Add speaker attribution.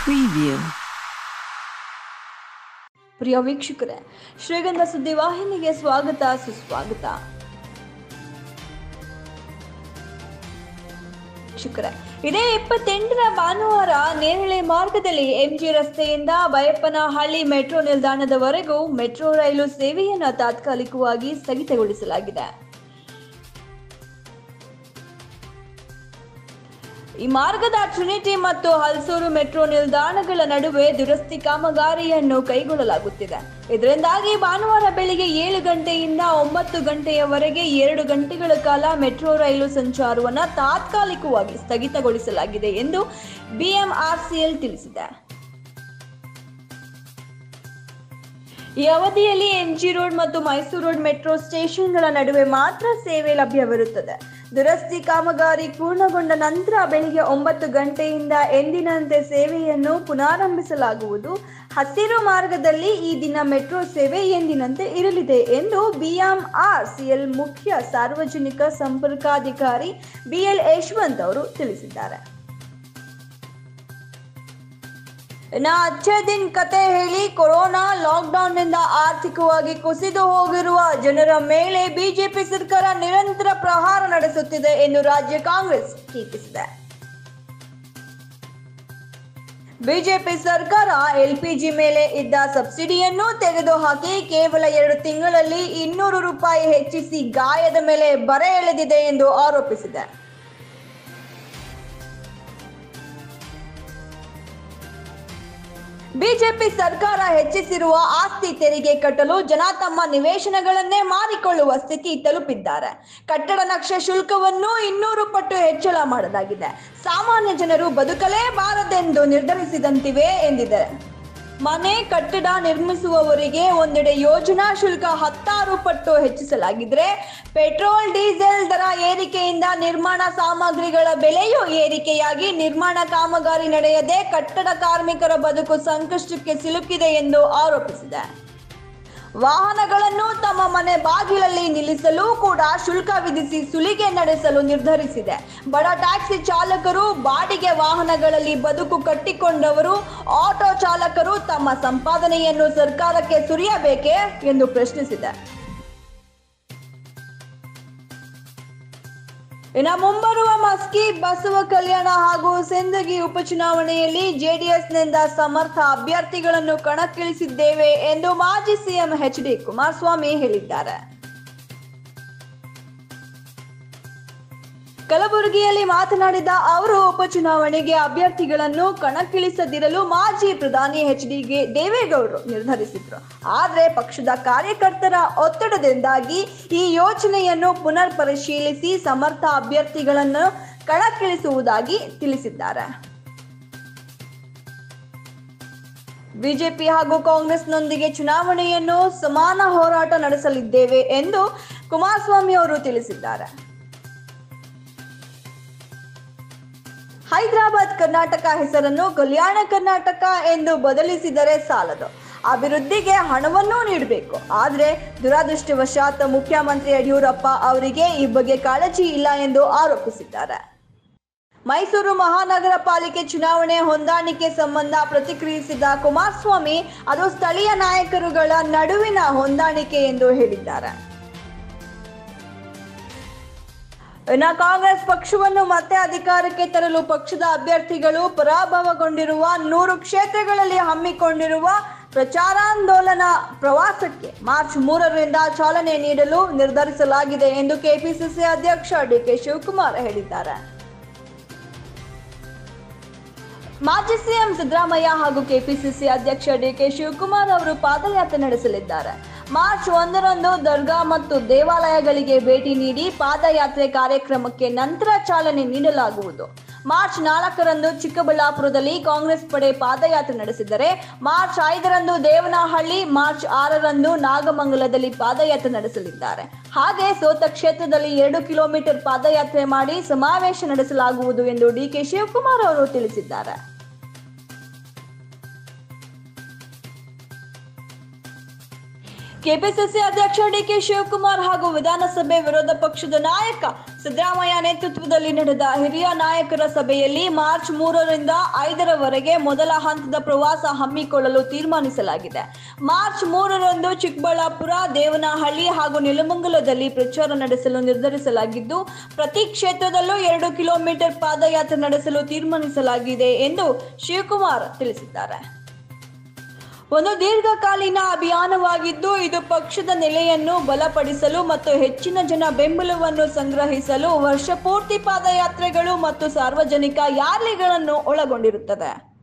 Speaker 1: Preview.
Speaker 2: ಪ್ರಿಯ ವೀಕ್ಷಕರೇ ಶ್ರೀಗಂಧ ಸುದ್ದಿವಾಹಿನಿಗೆ ಸ್ವಾಗತ ಸುಸ್ವಾಗತ ವೀಕ್ಷಕರೇ ಇದೇ ಇಪ್ಪತ್ತೆಂಟರ ಭಾನುವಾರ ನೇರಳೆ ಮಾರ್ಗದಲ್ಲಿ ಎಂಜಿ ರಸ್ತೆಯಿಂದ ಬಯಪ್ಪನಹಳ್ಳಿ ಮೆಟ್ರೋ ನಿಲ್ದಾಣದವರೆಗೂ ಮೆಟ್ರೋ ರೈಲು ಸೇವೆಯನ್ನು ತಾತ್ಕಾಲಿಕವಾಗಿ ಸ್ಥಗಿತಗೊಳಿಸಲಾಗಿದೆ ಈ ಮಾರ್ಗದ ಟ್ರಿನಿಟಿ ಮತ್ತು ಹಲ್ಸೂರು ಮೆಟ್ರೋ ನಿಲ್ದಾಣಗಳ ನಡುವೆ ದುರಸ್ತಿ ಕಾಮಗಾರಿಯನ್ನು ಕೈಗೊಳ್ಳಲಾಗುತ್ತಿದೆ ಇದರಿಂದಾಗಿ ಭಾನುವಾರ ಬೆಳಿಗ್ಗೆ ಏಳು ಗಂಟೆಯಿಂದ ಒಂಬತ್ತು ಗಂಟೆಯವರೆಗೆ ಎರಡು ಗಂಟೆಗಳ ಕಾಲ ಮೆಟ್ರೋ ರೈಲು ಸಂಚಾರವನ್ನು ತಾತ್ಕಾಲಿಕವಾಗಿ ಸ್ಥಗಿತಗೊಳಿಸಲಾಗಿದೆ ಎಂದು ಬಿಎಂಆರ್ಸಿಎಲ್ ತಿಳಿಸಿದೆ ಈ ಅವಧಿಯಲ್ಲಿ ಎಂಜಿ ರೋಡ್ ಮತ್ತು ಮೈಸೂರು ರೋಡ್ ಮೆಟ್ರೋ ಸ್ಟೇಷನ್ಗಳ ನಡುವೆ ಮಾತ್ರ ಸೇವೆ ಲಭ್ಯವಿರುತ್ತದೆ ದುರಸ್ತಿ ಕಾಮಗಾರಿ ಪೂರ್ಣಗೊಂಡ ನಂತರ ಬೆಳಿಗ್ಗೆ ಒಂಬತ್ತು ಗಂಟೆಯಿಂದ ಎಂದಿನಂತೆ ಸೇವೆಯನ್ನು ಪುನರಾರಂಭಿಸಲಾಗುವುದು ಹಸಿರು ಮಾರ್ಗದಲ್ಲಿ ಈ ದಿನ ಮೆಟ್ರೋ ಸೇವೆ ಎಂದಿನಂತೆ ಇರಲಿದೆ ಎಂದು ಬಿಎಂಆರ್ಸಿಎಲ್ ಮುಖ್ಯ ಸಾರ್ವಜನಿಕ ಸಂಪರ್ಕಾಧಿಕಾರಿ ಬಿಎಲ್ ಯಶವಂತ್ ಅವರು ತಿಳಿಸಿದ್ದಾರೆ ಇನ್ನ ಅಚ್ಚೆ ದಿನ್ ಕತೆ ಹೇಳಿ ಕೊರೋನಾ ಲಾಕ್ಡೌನ್ ನಿಂದ ಆರ್ಥಿಕವಾಗಿ ಕುಸಿದು ಹೋಗಿರುವ ಜನರ ಮೇಲೆ ಬಿಜೆಪಿ ಸರ್ಕಾರ ನಿರಂತರ ಪ್ರಹಾರ ನಡೆಸುತ್ತಿದೆ ಎಂದು ರಾಜ್ಯ ಕಾಂಗ್ರೆಸ್ ಟೀಕಿಸಿದೆ ಬಿಜೆಪಿ ಸರ್ಕಾರ ಎಲ್ಪಿಜಿ ಮೇಲೆ ಇದ್ದ ಸಬ್ಸಿಡಿಯನ್ನು ತೆಗೆದುಹಾಕಿ ಕೇವಲ ಎರಡು ತಿಂಗಳಲ್ಲಿ ಇನ್ನೂರು ರೂಪಾಯಿ ಹೆಚ್ಚಿಸಿ ಗಾಯದ ಮೇಲೆ ಬರೆ ಎಳೆದಿದೆ ಎಂದು ಆರೋಪಿಸಿದೆ ಬಿಜೆಪಿ ಸರ್ಕಾರ ಹೆಚ್ಚಿಸಿರುವ ಆಸ್ತಿ ತೆರಿಗೆ ಕಟ್ಟಲು ಜನ ತಮ್ಮ ನಿವೇಶನಗಳನ್ನೇ ಮಾರಿಕೊಳ್ಳುವ ಸ್ಥಿತಿ ತಲುಪಿದ್ದಾರೆ ಕಟ್ಟಡ ನಕ್ಷೆ ಶುಲ್ಕವನ್ನು ಇನ್ನೂರು ಪಟ್ಟು ಹೆಚ್ಚಳ ಮಾಡಲಾಗಿದೆ ಸಾಮಾನ್ಯ ಜನರು ಬದುಕಲೇಬಾರದೆಂದು ನಿರ್ಧರಿಸಿದಂತಿವೆ ಎಂದಿದೆ ಮನೆ ಕಟ್ಟಡ ನಿರ್ಮಿಸುವವರಿಗೆ ಒಂದೆಡೆ ಯೋಜನಾ ಶುಲ್ಕ ಹತ್ತಾರು ಪಟ್ಟು ಹೆಚ್ಚಿಸಲಾಗಿದ್ರೆ ಪೆಟ್ರೋಲ್ ಡೀಸೆಲ್ ದರ ಏರಿಕೆಯಿಂದ ನಿರ್ಮಾಣ ಸಾಮಗ್ರಿಗಳ ಬೆಲೆಯೂ ಏರಿಕೆಯಾಗಿ ನಿರ್ಮಾಣ ಕಾಮಗಾರಿ ನಡೆಯದೆ ಕಟ್ಟಡ ಕಾರ್ಮಿಕರ ಬದುಕು ಸಂಕಷ್ಟಕ್ಕೆ ಸಿಲುಕಿದೆ ಎಂದು ಆರೋಪಿಸಿದೆ ವಾಹನಗಳನ್ನು ತಮ್ಮ ಮನೆ ಬಾಗಿಲಲ್ಲಿ ನಿಲ್ಲಿಸಲು ಕೂಡ ಶುಲ್ಕ ವಿಧಿಸಿ ಸುಲಿಗೆ ನಡೆಸಲು ನಿರ್ಧರಿಸಿದೆ ಬಡ ಟ್ಯಾಕ್ಸಿ ಚಾಲಕರು ಬಾಡಿಗೆ ವಾಹನಗಳಲ್ಲಿ ಬದುಕು ಕಟ್ಟಿಕೊಂಡವರು ಆಟೋ ಚಾಲಕರು ತಮ್ಮ ಸಂಪಾದನೆಯನ್ನು ಸರ್ಕಾರಕ್ಕೆ ಸುರಿಯಬೇಕೇ ಎಂದು ಪ್ರಶ್ನಿಸಿದೆ ಇನ್ನು ಮುಂಬರುವ ಮಸ್ಕಿ ಬಸವ ಕಲ್ಯಾಣ ಹಾಗೂ ಸಿಂದಗಿ ಉಪಚುನಾವಣೆಯಲ್ಲಿ ಜೆಡಿಎಸ್ನಿಂದ ಸಮರ್ಥ ಅಭ್ಯರ್ಥಿಗಳನ್ನು ಕಣಕ್ಕಿಳಿಸಿದ್ದೇವೆ ಎಂದು ಮಾಜಿ ಸಿಎಂ ಎಚ್ ಡಿ ಕುಮಾರಸ್ವಾಮಿ ಹೇಳಿದ್ದಾರೆ ಕಲಬುರಗಿಯಲ್ಲಿ ಮಾತನಾಡಿದ ಅವರು ಉಪಚುನಾವಣೆಗೆ ಅಭ್ಯರ್ಥಿಗಳನ್ನು ಕಣಕ್ಕಿಳಿಸದಿರಲು ಮಾಜಿ ಪ್ರಧಾನಿ ಎಚ್ ಡಿ ದೇವೇಗೌಡರು ನಿರ್ಧರಿಸಿದ್ರು ಆದರೆ ಪಕ್ಷದ ಕಾರ್ಯಕರ್ತರ ಒತ್ತಡದಿಂದಾಗಿ ಈ ಯೋಜನೆಯನ್ನು ಪುನರ್ ಪರಿಶೀಲಿಸಿ ಸಮರ್ಥ ಅಭ್ಯರ್ಥಿಗಳನ್ನು ಕಣಕ್ಕಿಳಿಸುವುದಾಗಿ ತಿಳಿಸಿದ್ದಾರೆ ಬಿಜೆಪಿ ಹಾಗೂ ಕಾಂಗ್ರೆಸ್ನೊಂದಿಗೆ ಚುನಾವಣೆಯನ್ನು ಸಮಾನ ಹೋರಾಟ ನಡೆಸಲಿದ್ದೇವೆ ಎಂದು ಕುಮಾರಸ್ವಾಮಿ ಅವರು ತಿಳಿಸಿದ್ದಾರೆ ಹೈದರಾಬಾದ್ ಕರ್ನಾಟಕ ಹೆಸರನ್ನು ಕಲ್ಯಾಣ ಕರ್ನಾಟಕ ಎಂದು ಬದಲಿಸಿದರೆ ಸಾಲದು ಅಭಿವೃದ್ಧಿಗೆ ಹಣವನ್ನೂ ನೀಡಬೇಕು ಆದರೆ ದುರಾದೃಷ್ಟವಶಾತ್ ಮುಖ್ಯಮಂತ್ರಿ ಯಡಿಯೂರಪ್ಪ ಅವರಿಗೆ ಈ ಬಗ್ಗೆ ಕಾಳಜಿ ಇಲ್ಲ ಎಂದು ಆರೋಪಿಸಿದ್ದಾರೆ ಮೈಸೂರು ಮಹಾನಗರ ಪಾಲಿಕೆ ಚುನಾವಣೆ ಹೊಂದಾಣಿಕೆ ಸಂಬಂಧ ಪ್ರತಿಕ್ರಿಯಿಸಿದ ಕುಮಾರಸ್ವಾಮಿ ಅದು ಸ್ಥಳೀಯ ನಾಯಕರುಗಳ ನಡುವಿನ ಹೊಂದಾಣಿಕೆ ಎಂದು ಹೇಳಿದ್ದಾರೆ ಇನ್ನು ಕಾಂಗ್ರೆಸ್ ಪಕ್ಷವನ್ನು ಮತ್ತೆ ಅಧಿಕಾರಕ್ಕೆ ತರಲು ಪಕ್ಷದ ಅಭ್ಯರ್ಥಿಗಳು ಪರಾಭವಗೊಂಡಿರುವ ನೂರು ಕ್ಷೇತ್ರಗಳಲ್ಲಿ ಹಮ್ಮಿಕೊಂಡಿರುವ ಪ್ರಚಾರಾಂದೋಲನ ಪ್ರವಾಸಕ್ಕೆ ಮಾರ್ಚ್ ಮೂರರಿಂದ ಚಾಲನೆ ನೀಡಲು ನಿರ್ಧರಿಸಲಾಗಿದೆ ಎಂದು ಕೆಪಿಸಿಸಿ ಅಧ್ಯಕ್ಷ ಡಿಕೆ ಶಿವಕುಮಾರ್ ಹೇಳಿದ್ದಾರೆ ಮಾಜಿ ಸಿಎಂ ಸಿದ್ದರಾಮಯ್ಯ ಹಾಗೂ ಕೆಪಿಸಿಸಿ ಅಧ್ಯಕ್ಷ ಡಿಕೆ ಶಿವಕುಮಾರ್ ಅವರು ಪಾದಯಾತ್ರೆ ನಡೆಸಲಿದ್ದಾರೆ ಮಾರ್ಚ್ ಒಂದರಂದು ದರ್ಗಾ ಮತ್ತು ದೇವಾಲಯಗಳಿಗೆ ಭೇಟಿ ನೀಡಿ ಪಾದಯಾತ್ರೆ ಕಾರ್ಯಕ್ರಮಕ್ಕೆ ನಂತರ ಚಾಲನೆ ನೀಡಲಾಗುವುದು ಮಾರ್ಚ್ ನಾಲ್ಕರಂದು ಚಿಕ್ಕಬಳ್ಳಾಪುರದಲ್ಲಿ ಕಾಂಗ್ರೆಸ್ ಪಡೆ ಪಾದಯಾತ್ರೆ ನಡೆಸಿದರೆ ಮಾರ್ಚ್ ಐದರಂದು ದೇವನಹಳ್ಳಿ ಮಾರ್ಚ್ ಆರರಂದು ನಾಗಮಂಗಲದಲ್ಲಿ ಪಾದಯಾತ್ರೆ ನಡೆಸಲಿದ್ದಾರೆ ಹಾಗೆ ಸೋತ ಕ್ಷೇತ್ರದಲ್ಲಿ ಎರಡು ಕಿಲೋಮೀಟರ್ ಪಾದಯಾತ್ರೆ ಮಾಡಿ ಸಮಾವೇಶ ನಡೆಸಲಾಗುವುದು ಎಂದು ಡಿಕೆ ಶಿವಕುಮಾರ್ ಅವರು ತಿಳಿಸಿದ್ದಾರೆ ಕೆಪಿಸಿಸಿ ಅಧ್ಯಕ್ಷ ಡಿಕೆ ಶಿವಕುಮಾರ್ ಹಾಗೂ ವಿಧಾನಸಭೆ ವಿರೋಧ ಪಕ್ಷದ ನಾಯಕ ಸಿದ್ದರಾಮಯ್ಯ ನೇತೃತ್ವದಲ್ಲಿ ನಡೆದ ಹಿರಿಯ ನಾಯಕರ ಸಭೆಯಲ್ಲಿ ಮಾರ್ಚ್ ಮೂರರಿಂದ ಐದರವರೆಗೆ ಮೊದಲ ಹಂತದ ಪ್ರವಾಸ ಹಮ್ಮಿಕೊಳ್ಳಲು ತೀರ್ಮಾನಿಸಲಾಗಿದೆ ಮಾರ್ಚ್ ಮೂರರಂದು ಚಿಕ್ಕಬಳ್ಳಾಪುರ ದೇವನಹಳ್ಳಿ ಹಾಗೂ ನೆಲಮಂಗಲದಲ್ಲಿ ಪ್ರಚಾರ ನಡೆಸಲು ನಿರ್ಧರಿಸಲಾಗಿದ್ದು ಪ್ರತಿ ಕ್ಷೇತ್ರದಲ್ಲೂ ಎರಡು ಕಿಲೋಮೀಟರ್ ಪಾದಯಾತ್ರೆ ನಡೆಸಲು ತೀರ್ಮಾನಿಸಲಾಗಿದೆ ಎಂದು ಶಿವಕುಮಾರ್ ತಿಳಿಸಿದ್ದಾರೆ ಒಂದು ದೀರ್ಘಕಾಲೀನ ಅಭಿಯಾನವಾಗಿದ್ದು ಇದು ಪಕ್ಷದ ನೆಲೆಯನ್ನು ಬಲಪಡಿಸಲು ಮತ್ತು ಹೆಚ್ಚಿನ ಜನ ಬೆಂಬಲವನ್ನು ಸಂಗ್ರಹಿಸಲು ವರ್ಷಪೂರ್ತಿ ಪಾದಯಾತ್ರೆಗಳು ಮತ್ತು ಸಾರ್ವಜನಿಕ ರ್ಯಾಲಿಗಳನ್ನು ಒಳಗೊಂಡಿರುತ್ತದೆ